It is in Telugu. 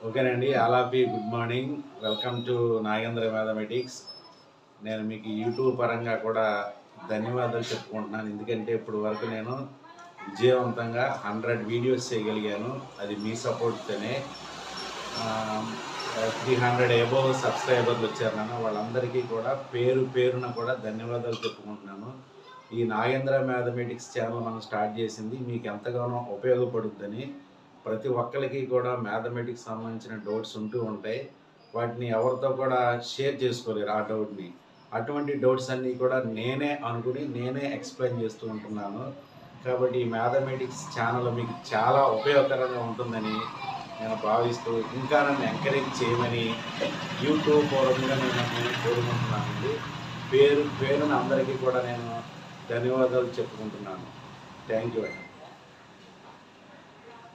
ఓకేనండి ఆలాపి good morning welcome to Nagendra mathematics నేను మీకు యూట్యూబ్ పరంగా కూడా ధన్యవాదాలు చెప్పుకుంటున్నాను ఎందుకంటే ఇప్పుడు వరకు నేను విజయవంతంగా హండ్రెడ్ వీడియోస్ చేయగలిగాను అది మీ సపోర్ట్తోనే త్రీ హండ్రెడ్ ఎబోవ్ సబ్స్క్రైబర్లు వచ్చారు నాన్న వాళ్ళందరికీ కూడా పేరు పేరున కూడా ధన్యవాదాలు చెప్పుకుంటున్నాను ఈ నాగేంద్ర మ్యాథమెటిక్స్ ఛానల్ మనం స్టార్ట్ చేసింది మీకు ఎంతగానో ఉపయోగపడుద్దని ప్రతి ఒక్కరికి కూడా మ్యాథమెటిక్స్ సంబంధించిన డౌట్స్ ఉంటూ ఉంటాయి వాటిని ఎవరితో కూడా షేర్ చేసుకోలేరు ఆ డౌట్ని అటువంటి డౌట్స్ అన్నీ కూడా నేనే అనుకుని నేనే ఎక్స్ప్లెయిన్ చేస్తూ ఉంటున్నాను కాబట్టి ఈ మ్యాథమెటిక్స్ ఛానల్ మీకు చాలా ఉపయోగకరంగా ఉంటుందని నేను భావిస్తూ ఇంకా నన్ను ఎంకరేజ్ చేయమని యూట్యూబ్ పూర్వకంగా నేను నేను కోరుకుంటున్నానండి పేరు పేరున అందరికీ కూడా నేను ధన్యవాదాలు చెప్పుకుంటున్నాను థ్యాంక్ యూ అండి